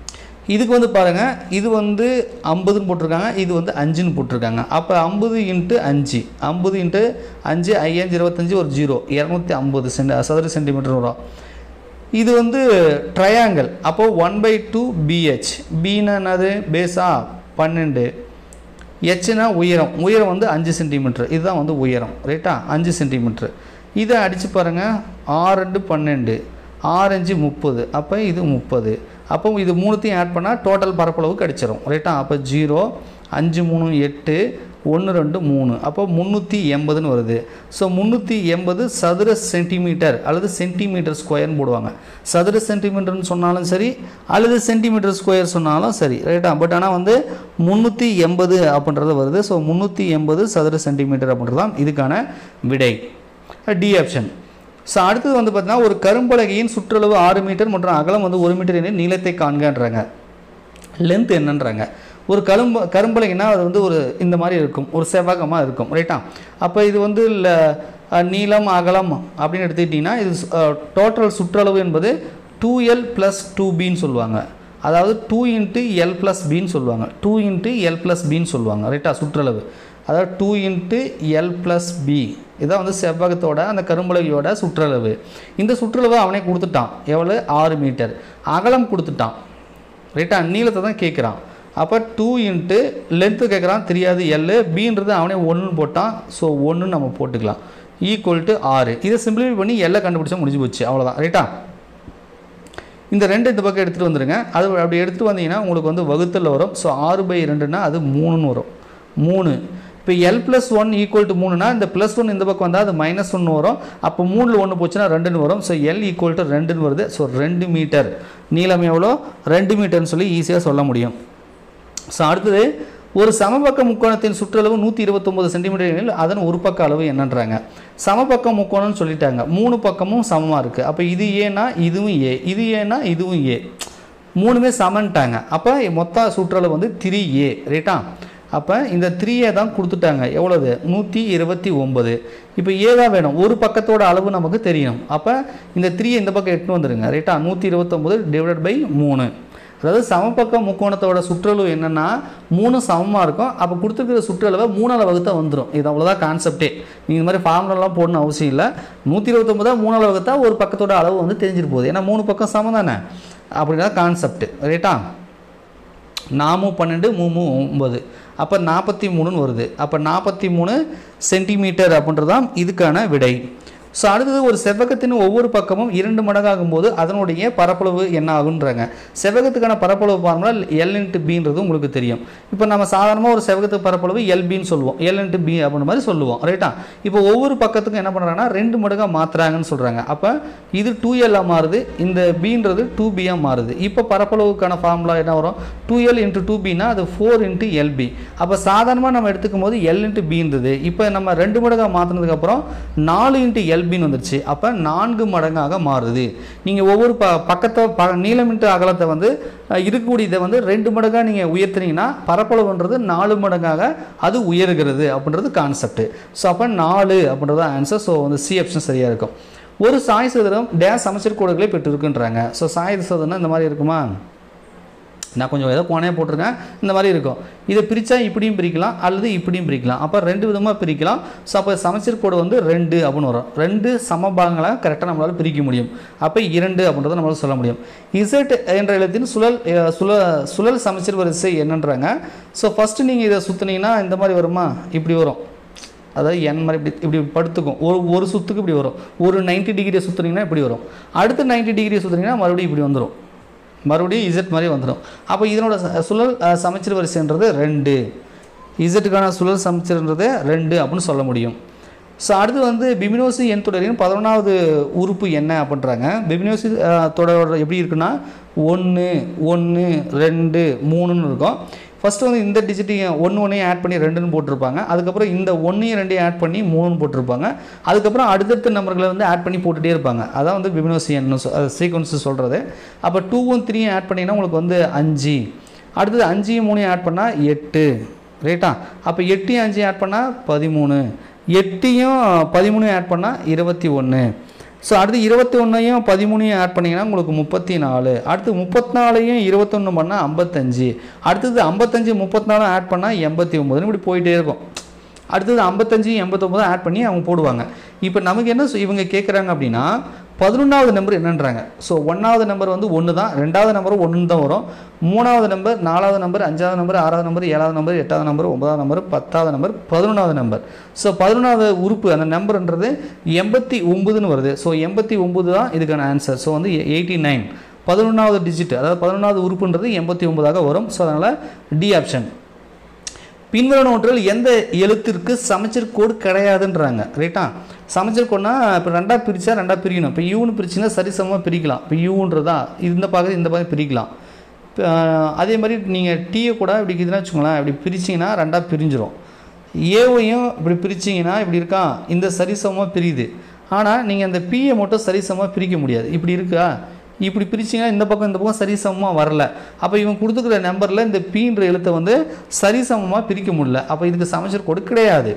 இதுக்கு வந்து பாருங்கள் இது வந்து ஐம்பதுன்னு போட்டிருக்காங்க இது வந்து அஞ்சுன்னு போட்டிருக்காங்க அப்போ ஐம்பது இன்ட்டு அஞ்சு ஐம்பது இன்ட்டு அஞ்சு ஐயஞ்சு இருபத்தஞ்சி ஒரு ஜீரோ இரநூத்தி ஐம்பது சென்டி சதுர சென்டிமீட்டர் வரும் இது வந்து ட்ரையாங்கிள் அப்போது ஒன் பை டூ பிஹெச் பின்னா என்னது பேஸா பன்னெண்டு ஹெச்னா உயரம் உயரம் வந்து அஞ்சு சென்டிமீட்ரு இதுதான் வந்து உயரம் ரைட்டா அஞ்சு சென்டிமீட்ரு இதை அடித்து பாருங்கள் ஆறு ரெண்டு பன்னெண்டு ஆரஞ்சு முப்பது அப்போ இது முப்பது அப்போ இது மூணுத்தையும் ஆட் பண்ணால் டோட்டல் பரப்பளவு கிடச்சிரும் ரைட்டா அப்போ ஜீரோ அஞ்சு மூணு எட்டு ஒன்று ரெண்டு மூணு அப்போ முந்நூற்றி எண்பதுன்னு வருது ஸோ முந்நூற்றி எண்பது சதுர சென்டிமீட்டர் அல்லது சென்டிமீட்டர் ஸ்கொயர்னு போடுவாங்க சதுர சென்டிமீட்டர்னு சொன்னாலும் சரி அல்லது சென்டிமீட்டர் ஸ்கொயர் சொன்னாலும் சரி ரைட்டா பட் ஆனால் வந்து முந்நூற்றி எண்பது அப்படின்றது வருது ஸோ முந்நூற்றி எண்பது சதுர சென்டிமீட்டர் அப்படின்றது தான் இதுக்கான விடை டி ஆப்ஷன் ஸோ அடுத்தது வந்து பார்த்தீங்கன்னா ஒரு கரும்பலகையின் சுற்றளவு ஆறு மீட்டர் மற்றும் அகலம் வந்து ஒரு மீட்டர் என நீளத்தை காண்கன்றாங்க லென்த் என்னன்றாங்க ஒரு கரும்பு கரும்பலகைனா அது வந்து ஒரு இந்த மாதிரி இருக்கும் ஒரு செவ்வகமாக இருக்கும் ரைட்டா அப்போ இது வந்து ல- அஹ், நீளம் அகலம் அப்படின்னு எடுத்துக்கிட்டிங்கன்னா இது டோட்டல் சுற்றளவு என்பது டூ எல் ப்ளஸ் டூ பின்னு சொல்லுவாங்க அதாவது டூ இன்ட்டு எல் ப்ளஸ் பின்னு சொல்லுவாங்க டூ இன்ட்டு எல் ப்ளஸ் பின்னு சொல்லுவாங்க ரைட்டா சுற்றளவு அதாவது two into L plus B இதான் வந்து செவ்வகத்தோட அந்த கரும்பலகையோட சுற்றளவு இந்த சுற்றளவு அவனே கொடுத்துட்டான் எவ்வளோ ஆறு மீட்டர் அகலம் கொடுத்துட்டான் ரைட்டா நீளத்தை தான் கேட்குறான் அப்போ டூ இன்ட்டு லென்த்து கேட்குறான் தெரியாது எல்லு பின்றது அவனே ஒன்றுன்னு போட்டான் ஸோ ஒன்று நம்ம போட்டுக்கலாம் ஈக்குவல் டு ஆறு இதை சிம்பிளிஃபை பண்ணி எல்லை கண்டுபிடிச்சா முடிஞ்சு போச்சு அவ்வளோதான் ரைட்டா இந்த ரெண்டு இந்த பக்கம் எடுத்துகிட்டு வந்துடுங்க அது அப்படி எடுத்துகிட்டு வந்தீங்கன்னா உங்களுக்கு வந்து வகுத்தல் வரும் ஸோ ஆறு பை ரெண்டுன்னா அது மூணுன்னு வரும் மூணு இப்போ L plus one equal to மூணுனா இந்த ப்ளஸ் ஒன் இந்த பக்கம் வந்தால் அது மைனஸ் ஒன்று வரும் அப்போ மூணில் ஒன்று போச்சுன்னா ரெண்டுன்னு வரும் ஸோ எல் ஈக்குவல் டு ரெண்டுன்னு வருது ஸோ ரெண்டு மீட்டர் நீளம் எவ்வளோ ரெண்டு மீட்டர்னு சொல்லி ஈஸியாக சொல்ல முடியும் ஸோ அடுத்தது ஒரு சமபக்க முக்கோணத்தின் சுற்றளவு நூற்றி இருபத்தொம்போது சென்டிமீட்டர் எனில் அதன் ஒரு பக்க அளவு என்னன்றாங்க சமபக்க முக்கோணம்னு சொல்லிட்டாங்க மூணு பக்கமும் சமமாக இருக்குது அப்போ இது ஏன்னா இதுவும் ஏ இது ஏன்னா இதுவும் ஏ மூணுமே சமன்ட்டாங்க அப்போ மொத்த சுற்றளவு வந்து த்ரீ ஏ ரைட்டா அப்போ இந்த த்ரீயை தான் கொடுத்துட்டாங்க எவ்வளவு நூற்றி இருபத்தி ஒம்பது இப்போ ஏ தான் வேணும் ஒரு பக்கத்தோட அளவு நமக்கு தெரியணும் அப்போ இந்த த்ரீயை இந்த பக்கம் எட்டுன்னு வந்துடுங்க ரைட்டா நூற்றி இருபத்தொம்போது டிவைடட் பை மூணு அதாவது சமபக்க முக்கோணத்தோட சுற்றளவு என்னென்னா மூணு சமமாக இருக்கும் அப்போ கொடுத்துருக்கிற சுற்றளவை மூணால் வகுத்தா வந்துடும் இது அவ்வளோதான் கான்செப்டே நீங்கள் இந்த மாதிரி ஃபார்முலாலாம் போடணும் அவசியம் இல்லை நூற்றி இருபத்தொம்பதா மூணால் வகுத்தா ஒரு பக்கத்தோட அளவு வந்து தெரிஞ்சிட்டு போகுது ஏன்னா மூணு பக்கம் சமம் தானே அப்படின்னா கான்செப்ட் ரைட்டா நாமு பன்னெண்டு மூமு ஒம்பது அப்போ நாற்பத்தி மூணுன்னு வருது அப்போ நாற்பத்தி மூணு சென்டிமீட்டர் அப்படின்றது தான் இதுக்கான விடை ஸோ அடுத்தது ஒரு செவ்வகத்தின் ஒவ்வொரு பக்கமும் இரண்டு மடங்காகும் போது அதனுடைய பரப்பளவு என்ன ஆகுன்றாங்க செவ்வகத்துக்கான பரப்பளவு ஃபார்முலா எல் இன்ட்டு பின்றது உங்களுக்கு தெரியும் இப்போ நம்ம சாதாரணமாக ஒரு செவ்வகத்துக்கு பரப்பளவு எல் பின்னு சொல்லுவோம் எல் இன்ட்டு பி அப்படின்ற மாதிரி சொல்லுவோம் ரைட்டா இப்போ ஒவ்வொரு பக்கத்துக்கும் என்ன பண்ணுறாங்கன்னா ரெண்டு மடங்காக மாற்றுறாங்கன்னு சொல்கிறாங்க அப்போ இது டூ எல்லாக மாறுது இந்த பின்றது டூ பியாக மாறுது இப்போ பரப்பளவுக்கான ஃபார்முலா என்ன வரும் டூ எல் இன்ட்டு டூ பின்னா அது ஃபோர் இன்ட்டு எல்பி அப்போ சாதாரணமாக நம்ம எடுத்துக்கும் போது எல் இன்ட்டு பின்றது இப்போ நம்ம ரெண்டு மடங்காக மாற்றினதுக்கப்புறம் நாலு இன்ட்டு எல்பின்னு வந்துருச்சு அப்போ நான்கு மடங்காக மாறுது நீங்கள் ஒவ்வொரு ப பக்கத்தை ப நீளம் இன்ட்டு அகலத்தை வந்து அஹ், இருக்கக்கூடிய இதை வந்து ரெண்டு மடங்காக நீங்கள் உயர்த்துனீங்கன்னா பரப்பளவுன்றது நாலு மடங்காக அது உயர்கிறது அப்படின்றது கான்செப்ட் ஸோ அப்போ நாலு அப்படின்றது ஆன்சர் ஸோ வந்து சி ஆப்ஷன் சரியாக இருக்கும் ஒரு சாய் சதுரம் டேஸ் சமச்சீர் கோடுகளை பெற்றிருக்குன்றாங்க ஸோ சாய் சதுரம்னா இந்த மாதிரி இருக்குமா நான் கொஞ்சம் ஏதோ கோணையாக போட்டிருக்கேன் இந்த மாதிரி இருக்கும் இதை பிரித்தா இப்படியும் பிரிக்கலாம் அல்லது இப்படியும் பிரிக்கலாம் அப்போ ரெண்டு விதமாக பிரிக்கலாம் ஸோ அப்போ சமச்சீர் கோடு வந்து ரெண்டு அப்படின்னு வரும் ரெண்டு சமபாகங்களாக கரெக்டாக நம்மளால் பிரிக்க முடியும் அப்போ இரண்டு அப்படின்றத நம்மளால் சொல்ல முடியும் இசட் என்ற எழுத்தின் சுழல் அஹ், சுழ சுழல் சமச்சீர் வரிசை என்னன்றாங்க ஸோ ஃபஸ்ட்டு நீங்கள் இதை சுற்றுனீங்கன்னா இந்த மாதிரி வருமா இப்படி வரும் அதாவது என் மாதிரி இப்படி இப்படி படுத்துக்கும் ஒரு ஒரு சுற்றுக்கு இப்படி வரும் ஒரு 90 டிகிரியை சுற்றுனீங்கன்னா இப்படி வரும் அடுத்து 90 டிகிரியை சுற்றுனீங்கன்னா மறுபடியும் இப்படி வந்துடும் மறுபடியும் இசட் மாதிரி வந்துடும் அப்போ இதனோட ச- சுழல் அஹ், சமச்சீர் வரிசைன்றது ரெண்டு இசட்டுக்கான சுழல் சமச்சீர்ன்றது ரெண்டு அப்படின்னு சொல்ல முடியும் ஸோ அடுத்து வந்து பிபினோசி எண் தொடரின் பதினொன்றாவது உறுப்பு என்ன அப்படின்றாங்க பிபினோசி அஹ், தொடர் எப்படி இருக்குன்னா ஒன்று ஒன்று ரெண்டு மூணுன்னு இருக்கும் ஃபஸ்ட்டு வந்து இந்த டிஜிட்டையும் ஒன்று ஒன்றையும் ஆட் பண்ணி ரெண்டுன்னு போட்டிருப்பாங்க அதுக்கப்புறம் இந்த ஒன்றையும் ரெண்டையும் ஆட் பண்ணி மூணுன்னு போட்டிருப்பாங்க அதுக்கப்புறம் அடுத்தடுத்த நம்பர்களை வந்து ஆட் பண்ணி போட்டுகிட்டே இருப்பாங்க அதான் வந்து பிபினோசி எண் சீக்வன்ஸ் சொல்கிறது அப்போ டூவும் த்ரீயும் ஆட் பண்ணிங்கன்னா உங்களுக்கு வந்து அஞ்சு அடுத்தது அஞ்சையும் மூணையும் ஆட் பண்ணால் எட்டு ரைட்டா அப்போ எட்டையும் அஞ்சையும் ஆட் பண்ணால் பதிமூணு எட்டையும் பதிமூணையும் ஆட் பண்ணால் இருபத்தி ஒன்று ஸோ அடுத்து இருபத்தி ஒன்றையும் பதிமூணையும் ஆட் பண்ணிங்கன்னா உங்களுக்கு முப்பத்தி நாலு அடுத்து முப்பத்தி நாலையும் இருபத்தொன்று பண்ணால் ஐம்பத்தஞ்சு அடுத்தது ஐம்பத்தஞ்சு முப்பத்தி நாலும் ஆட் பண்ணால் எண்பத்தி ஒம்பதுன்னு இப்படி போயிட்டே இருக்கும் அடுத்தது ஐம்பத்தஞ்சு எண்பத்தொம்பது ஆட் பண்ணி அவங்க போடுவாங்க இப்போ நமக்கு என்ன சொ- இவங்க கேட்குறாங்க அப்படின்னா பதினொன்றாவது நம்பர் என்னன்றாங்க ஸோ ஒன்றாவது நம்பர் வந்து ஒன்று தான் ரெண்டாவது நம்பரும் ஒன்று தான் வரும் மூணாவது நம்பர் நாலாவது நம்பர் அஞ்சாவது நம்பர் ஆறாவது நம்பர் ஏழாவது நம்பர் எட்டாவது நம்பர் ஒன்பதாவது நம்பர் பத்தாவது நம்பர் பதினொன்றாவது நம்பர் ஸோ பதினொன்றாவது உறுப்பு அந்த நம்பர்ன்றது எண்பத்தி ஒம்பதுன்னு வருது ஸோ எண்பத்தி ஒம்பது தான் இதுக்கான ஆன்சர் ஸோ வந்து எயிட்டி நைன் பதினொன்றாவது டிஜிட் அதாவது பதினொன்றாவது உறுப்புன்றது எண்பத்தி ஒன்பதாக வரும் ஸோ அதனால் டி ஆப்ஷன் பின்வரும் ஒன்றில் எந்த எழுத்திற்கு சமச்சீர் கோடு கிடையாதுன்றாங்க ரைட்டா சமச்சீர் கோடுனா இப்போ ரெண்டாக பிரித்தா ரெண்டாக பிரிக்கணும் இப்போ யூன்னு பிரிச்சிங்கன்னா சரிசமமாக பிரிக்கலாம் இப்போ யூன்றதா இந்த பகுதி இந்த பகுதி பிரிக்கலாம் இப்போ, ஆஹ், அதே மாதிரி நீங்கள் டீயை கூட இப்படி இருக்குதுன்னு வச்சுக்கோங்களேன் இப்படி பிரிச்சிங்கன்னா ரெண்டாக பிரிஞ்சிரும் ஏவையும் இப்படி பிரிச்சிங்கன்னா இப்படி இருக்கா இந்த சரிசமமாக பிரியுது ஆனால் நீங்கள் அந்த பியை மட்டும் சரிசமமாக பிரிக்க முடியாது இப்படி இருக்கா இப்படி பிரிச்சிங்கன்னா இந்த பக்கம் இந்த பக்கம் சரிசமமாக வரல அப்போ இவன் கொடுத்துக்கிற நம்பரில் இந்த பீன்ற எழுத்தை வந்து சரிசமமாக பிரிக்க முடியல அப்போ இதுக்கு சமச்சீர் கோடு கிடையாது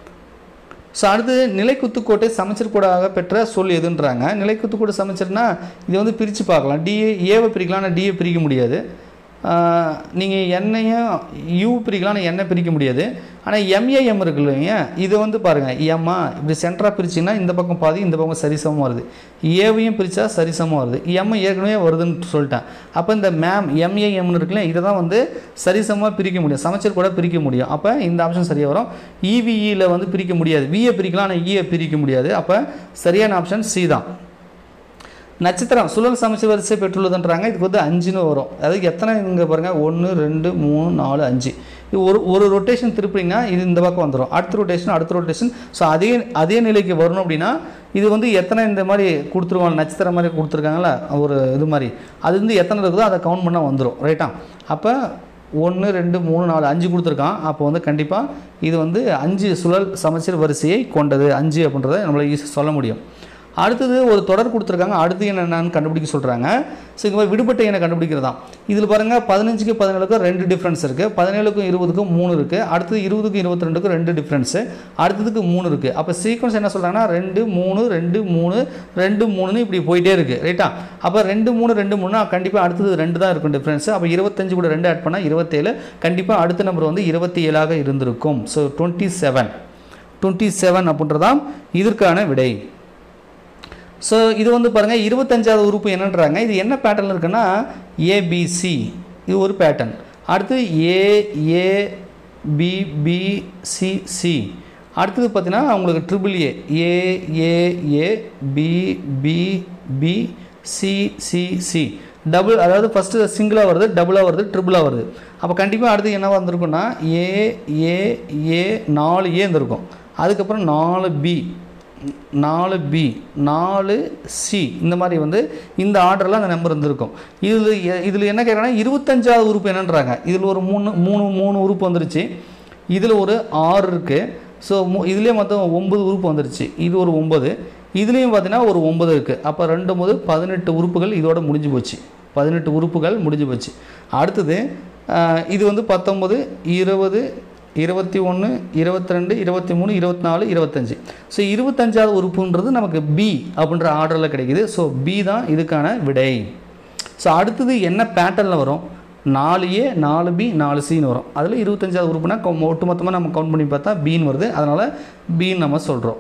ஸோ அடுத்து நிலைக்குத்துக்கோட்டை சமச்சீர் கோடாக பெற்ற சொல் எதுன்றாங்க நிலைக்குத்துக்கோடு சமச்சீர்னா இது வந்து பிரித்து பார்க்கலாம் டிஏ ஏவை பிரிக்கலாம் ஆனால் டிஏ பிரிக்க முடியாது நீங்கள் எண்ணையும் யூ பிரிக்கலாம் ஆனால் எண்ணெய் பிரிக்க முடியாது ஆனால் எம்ஏஎம் இருக்கு இல்லைங்க இது வந்து பாருங்கள் எம்மா இப்படி சென்டராக பிரிச்சிங்கன்னா இந்த பக்கம் பாதி இந்த பக்கம் சரிசமமாக வருது ஏவையும் பிரித்தா சரிசமமாக வருது எம் ஏற்கனவே வருதுன்னு சொல்லிட்டேன் அப்போ இந்த மேம் எம்ஏஎம்னு இருக்குல்ல இதை தான் வந்து சரிசமமாக பிரிக்க முடியும் சமச்சீர் கூட பிரிக்க முடியும் அப்போ இந்த ஆப்ஷன் சரியாக வரும் இவிஇயில் வந்து பிரிக்க முடியாது விஏ பிரிக்கலாம் ஆனால் ஈயை பிரிக்க முடியாது அப்போ சரியான ஆப்ஷன் சி தான் நட்சத்திரம் சுழல் சமைச்சு வரிசை பெற்றுள்ளதுன்றாங்க இதுக்கு வந்து அஞ்சுன்னு வரும் அதாவது எத்தனை இங்கே பாருங்கள் ஒன்று ரெண்டு மூணு நாலு அஞ்சு இது ஒரு ஒரு ரொட்டேஷன் திருப்பிங்கன்னா இது இந்த பக்கம் வந்துடும் அடுத்த ரொட்டேஷன் அடுத்த ரொட்டேஷன் ஸோ அதே அதே நிலைக்கு வரணும் அப்படின்னா இது வந்து எத்தனை இந்த மாதிரி கொடுத்துருவாங்க நட்சத்திரம் மாதிரி கொடுத்துருக்காங்களா ஒரு இது மாதிரி அது வந்து எத்தனை இருக்குதோ அதை கவுண்ட் பண்ணால் வந்துடும் ரைட்டா அப்போ ஒன்று ரெண்டு மூணு நாலு அஞ்சு கொடுத்துருக்கான் அப்போ வந்து கண்டிப்பாக இது வந்து அஞ்சு சுழல் சமச்சீர் வரிசையை கொண்டது அஞ்சு அப்படின்றத நம்மளால் ஈஸியாக சொல்ல முடியும் அடுத்தது ஒரு தொடர் கொடுத்துருக்காங்க அடுத்து என்ன என்னன்னு கண்டுபிடிக்க சொல்கிறாங்க ஸோ இந்த மாதிரி விடுபட்ட எண்ணை கண்டுபிடிக்கிறதாம் இதில் பாருங்கள் பதினஞ்சுக்கு பதினேழுக்கும் ரெண்டு டிஃப்ரென்ஸ் இருக்குது பதினேழுக்கும் இருபதுக்கும் மூணு இருக்குது அடுத்தது இருபதுக்கும் இருபத்தி ரெண்டுக்கும் ரெண்டு டிஃப்ரென்ஸு அடுத்ததுக்கு மூணு இருக்குது அப்போ சீக்வன்ஸ் என்ன சொல்கிறாங்கன்னா ரெண்டு மூணு ரெண்டு மூணு ரெண்டு மூணுன்னு இப்படி போயிட்டே இருக்குது ரைட்டா அப்போ ரெண்டு மூணு ரெண்டு மூணு கண்டிப்பாக அடுத்தது ரெண்டு தான் இருக்கும் டிஃப்ரென்ஸ் அப்போ இருபத்தஞ்சு கூட ரெண்டு ஆட் பண்ணால் இருபத்தேழு கண்டிப்பாக அடுத்த நம்பர் வந்து இருபத்தி ஏழாக இருந்திருக்கும் so twenty seven twenty seven அப்படின்றதான் இதற்கான விடை ஸோ இது வந்து பாருங்கள் இருபத்தஞ்சாவது உறுப்பு என்னன்றாங்க இது என்ன பேட்டர்ன் இருக்குன்னா ஏபிசி இது ஒரு பேட்டர்ன் அடுத்து A A B B C C அடுத்தது பார்த்தீங்கன்னா உங்களுக்கு triple A A A A B B B C C C double அதாவது ஃபஸ்ட்டு சிங்கிளாக வருது டபுளாக வருது ட்ரிபிளாக வருது அப்போ கண்டிப்பாக அடுத்து என்ன வந்திருக்குன்னா ஏ ஏ ஏ நாலு ஏ இருந்திருக்கும் அதுக்கப்புறம் நாலு பி நாலு பி நாலு சி இந்த மாதிரி வந்து இந்த ஆர்டரில் அந்த நம்பர் இருந்திருக்கும் இதில் இதில் என்ன கேட்குறாங்கன்னா இருபத்தஞ்சாவது உறுப்பு என்னன்றாங்க இதில் ஒரு மூணு மூணு மூணு உறுப்பு வந்துருச்சு இதில் ஒரு ஆறு இருக்குது ஸோ இதுலேயே மொத்தம் ஒம்பது உறுப்பு வந்துருச்சு இது ஒரு ஒம்பது இதுலேயும் பார்த்தீங்கன்னா ஒரு ஒம்பது இருக்குது அப்போ ரெண்டு போது பதினெட்டு உறுப்புகள் இதோட முடிஞ்சு போச்சு பதினெட்டு உறுப்புகள் முடிஞ்சு போச்சு அடுத்தது ஆஹ், இது வந்து பத்தொம்பது இருபது இருபத்தி ஒன்று இருபத்தி ரெண்டு இருபத்தி மூணு இருபத்தி நாலு இருபத்தஞ்சி ஸோ இருபத்தஞ்சாவது உறுப்புன்றது நமக்கு பி அப்படின்ற ஆர்டரில் கிடைக்குது ஸோ பி தான் இதுக்கான விடை ஸோ அடுத்தது என்ன பேட்டர்னில் வரும் நாலு ஏ நாலு பி நாலு சின்னு வரும் அதில் இருபத்தஞ்சாவது உறுப்புனா ஒட்டுமொத்தமாக நம்ம கவுண்ட் பண்ணி பார்த்தா பின்னு வருது அதனால் பின்னு நம்ம சொல்கிறோம்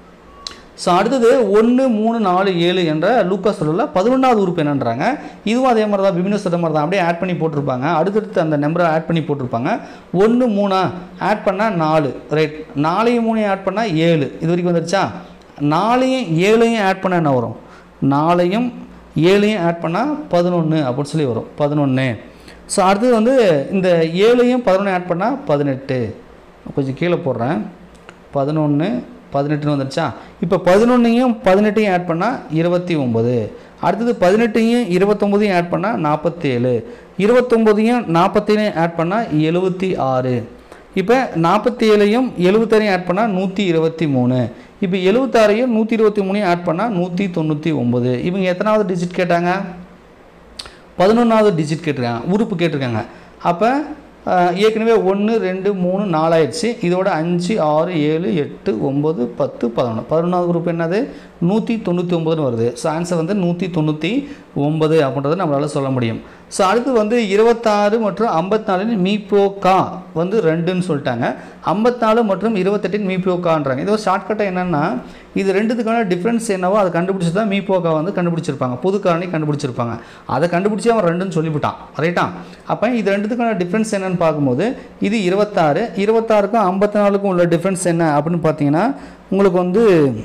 ஸோ அடுத்தது ஒன்று மூணு நாலு ஏழு என்ற லூக்கா சொல்லல பதினொன்றாவது உறுப்பு என்னன்றாங்க இதுவும் அதே மாதிரி தான் பிபினஸ் சொல்கிற மாதிரி தான் அப்படியே ஆட் பண்ணி போட்டிருப்பாங்க அடுத்தடுத்து அந்த நம்பரை ஆட் பண்ணி போட்டிருப்பாங்க ஒன்று மூணா ஆட் பண்ணால் நாலு ரைட் நாலையும் மூணையும் ஆட் பண்ணால் ஏழு இது வரைக்கும் வந்துருச்சா நாலையும் ஏழையும் ஆட் பண்ணால் என்ன வரும் நாலையும் ஏழையும் ஆட் பண்ணால் பதினொன்று அப்படின்னு சொல்லி வரும் பதினொன்று ஸோ அடுத்தது வந்து இந்த ஏழையும் பதினொன்று ஆட் பண்ணால் பதினெட்டு கொஞ்சம் கீழே போடுறேன் பதினொன்று பதினெட்டுன்னு வந்துருச்சா இப்போ பதினொன்றையும் பதினெட்டையும் ஆட் பண்ணால் இருபத்தி ஒம்பது அடுத்தது பதினெட்டையும் இருபத்தொம்போதையும் ஆட் பண்ணால் நாற்பத்தேழு இருபத்தொம்போதையும் நாற்பத்தேழையும் ஆட் பண்ணால் எழுபத்தி ஆறு இப்போ நாற்பத்தி ஏழையும் எழுபத்தாறையும் ஆட் பண்ணால் நூற்றி இருபத்தி மூணு இப்போ எழுபத்தாறையும் நூற்றி இருபத்தி மூணையும் ஆட் பண்ணால் நூற்றி தொண்ணூற்றி ஒம்பது இவங்க எத்தனாவது டிஜிட் கேட்டாங்க பதினொன்றாவது டிஜிட் கேட்டிருக்காங்க உறுப்பு கேட்டிருக்காங்க அப்போ ஆஹ் ஏற்கனவே ஒன்று ரெண்டு மூணு நாலாயிடுச்சு இதோட அஞ்சு ஆறு ஏழு எட்டு ஒம்பது பத்து பதினொன்று பதினொன்றாவது குரூப் என்னது நூற்றி தொண்ணூற்றி ஒம்பதுன்னு வருது ஸோ ஆன்சர் வந்து நூற்றி தொண்ணூற்றி ஒம்பது அப்படின்றத நம்மளால் சொல்ல முடியும் ஸோ அடுத்து வந்து இருபத்தாறு மற்றும் ஐம்பத்தாலின் மீபோகா வந்து ரெண்டுன்னு சொல்லிட்டாங்க ஐம்பத்தாலு மற்றும் இருபத்தெட்டின் மீபோகான்றாங்க இது ஒரு ஷார்ட்கட்டாக என்னென்னா இது ரெண்டுத்துக்கான டிஃப்ரென்ஸ் என்னவோ அதை கண்டுபிடிச்சி தான் மீபோகா வந்து கண்டுபிடிச்சிருப்பாங்க புது காரணி கண்டுபிடிச்சிருப்பாங்க அதை கண்டுபிடிச்சி அவன் ரெண்டுன்னு சொல்லிவிட்டான் ரைட்டா அப்போ இது ரெண்டுத்துக்கான டிஃப்ரென்ஸ் என்னன்னு பார்க்கும்போது இது இருபத்தாறு இருபத்தாறுக்கும் ஐம்பத்தி நாலுக்கும் உள்ள டிஃப்ரென்ஸ் என்ன அப்படின்னு பார்த்தீங்கன்னா உங்களுக்கு வந்து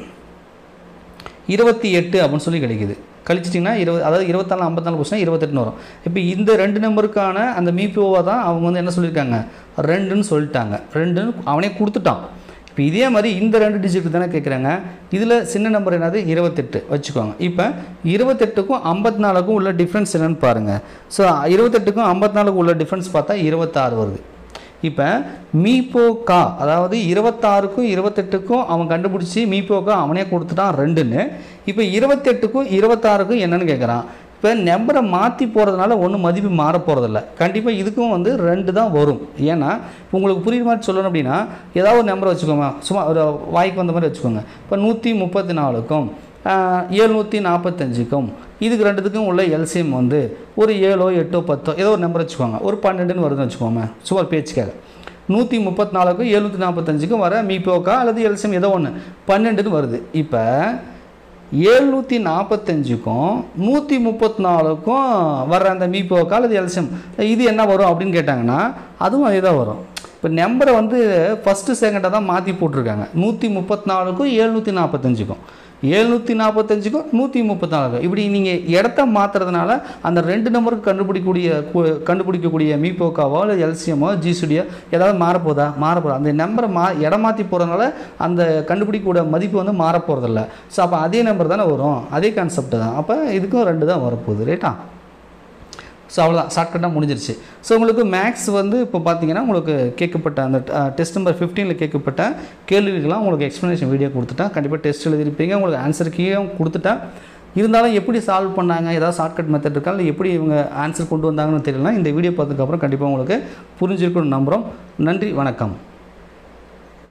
இருபத்தி எட்டு அப்படின்னு சொல்லி கிடைக்குது கழிச்சிட்டிங்கன்னா இருபது அதாவது இருபத்தாலு ஐம்பத்தாலு கொஸ்டின் இருபத்தெட்டுன்னு வரும் இப்போ இந்த ரெண்டு நம்பருக்கான அந்த மீபிஓவை தான் அவங்க வந்து என்ன சொல்லியிருக்காங்க ரெண்டுன்னு சொல்லிட்டாங்க ரெண்டுன்னு அவனே கொடுத்துட்டான் இப்போ இதே மாதிரி இந்த ரெண்டு டிஜிட் தானே கேட்குறாங்க இதில் சின்ன நம்பர் என்னது இருபத்தெட்டு வச்சுக்கோங்க இப்போ இருபத்தெட்டுக்கும் ஐம்பத்தி நாலுக்கும் உள்ள டிஃப்ரென்ஸ் என்னன்னு பாருங்கள் ஸோ இருபத்தெட்டுக்கும் ஐம்பத்தி நாலுக்கும் உள்ள டிஃப்ரென்ஸ் பார்த்தா இருபத்தாறு வருது இப்போ மீபோகா அதாவது இருபத்தாறுக்கும் இருபத்தெட்டுக்கும் அவன் கண்டுபிடிச்சி மீபோகா அவனே கொடுத்துட்டான் ரெண்டுன்னு இப்போ இருபத்தெட்டுக்கும் இருபத்தாறுக்கும் என்னன்னு கேட்குறான் இப்போ நம்பரை மாற்றி போகிறதுனால ஒன்றும் மதிப்பு மாற போகிறதில்ல கண்டிப்பாக இதுக்கும் வந்து ரெண்டு தான் வரும் ஏன்னா இப்போ உங்களுக்கு புரியுற மாதிரி சொல்லணும் அப்படின்னா ஏதாவது ஒரு நம்பரை வச்சுக்கோங்க சும்மா ஒரு வாய்க்கு வந்த மாதிரி வச்சுக்கோங்க இப்போ நூற்றி முப்பத்தி நாலுக்கும் எழுநூற்றி நாற்பத்தஞ்சுக்கும் இதுக்கு ரெண்டுத்துக்கும் உள்ள எல்சிஎம் வந்து ஒரு ஏழோ எட்டோ பத்தோ ஏதோ ஒரு நம்பர் வச்சுக்கோங்க ஒரு பன்னெண்டுன்னு வருதுன்னு வச்சுக்கோங்க சும்மா பேச்சுக்காக நூற்றி முப்பத்தி நாலுக்கும் எழுநூற்றி நாற்பத்தஞ்சுக்கும் வர மீபோக்கா அல்லது எல்சிஎம் ஏதோ ஒன்று பன்னெண்டுன்னு வருது இப்போ ஏழ்நூற்றி நாற்பத்தஞ்சுக்கும் நூற்றி முப்பத்தி நாலுக்கும் வர்ற அந்த மீபோக்கா அல்லது எல்சிஎம் இது என்ன வரும் அப்படின்னு கேட்டாங்கன்னா அதுவும் அதே தான் வரும் இப்போ நம்பரை வந்து ஃபஸ்ட்டு செகண்டாக தான் மாற்றி போட்டிருக்காங்க நூற்றி முப்பத்தி நாலுக்கும் எழுநூற்றி நாற்பத்தஞ்சுக்கும் எழுநூற்றி நாற்பத்தஞ்சுக்கும் நூற்றி முப்பத்தி நாலுக்கும் இப்படி நீங்கள் இடத்த மாற்றுறதுனால அந்த ரெண்டு நம்பருக்கு கண்டுபிடிக்கக்கூடிய கு- கண்டுபிடிக்கக்கூடிய மீபோக்காவோ இல்லை எல்சிஎம்மோ ஜிசிடியோ ஏதாவது மாறப்போதா மாறப்போதா அந்த நம்பரை மா இடம் மாற்றி போகிறதுனால அந்த கண்டுபிடிக்கக்கூடிய மதிப்பு வந்து மாறப்போகிறதில்ல ஸோ அப்போ அதே நம்பர் தானே வரும் அதே கான்செப்ட் தான் அப்போ இதுக்கும் ரெண்டு தான் வரப்போகுது ரைட்டா ஸோ அவ்வளோதான் ஷார்ட்கட்டாக முடிஞ்சிருச்சு ஸோ உங்களுக்கு மேக்ஸ் வந்து இப்போ பார்த்தீங்கன்னா உங்களுக்கு கேட்கப்பட்ட அந்த டெஸ்ட் நம்பர் ஃபிஃப்டீனில் கேட்கப்பட்ட கேள்விகள்லாம் உங்களுக்கு எக்ஸ்ப்ளனேஷன் வீடியோ கொடுத்துட்டேன் கண்டிப்பாக டெஸ்ட் எழுதிருப்பீங்க உங்களுக்கு ஆன்சர் கீயும் கொடுத்துட்டேன் இருந்தாலும் எப்படி சால்வ் பண்ணாங்க ஏதாவது ஷார்ட்கட் மெத்தட் இருக்கா இல்லை எப்படி இவங்க ஆன்சர் கொண்டு வந்தாங்கன்னு தெரியல இந்த வீடியோ பார்த்ததுக்கப்புறம் கண்டிப்பாக உங்களுக்கு புரிஞ்சிருக்குன்னு நம்புகிறோம் நன்றி வணக்கம்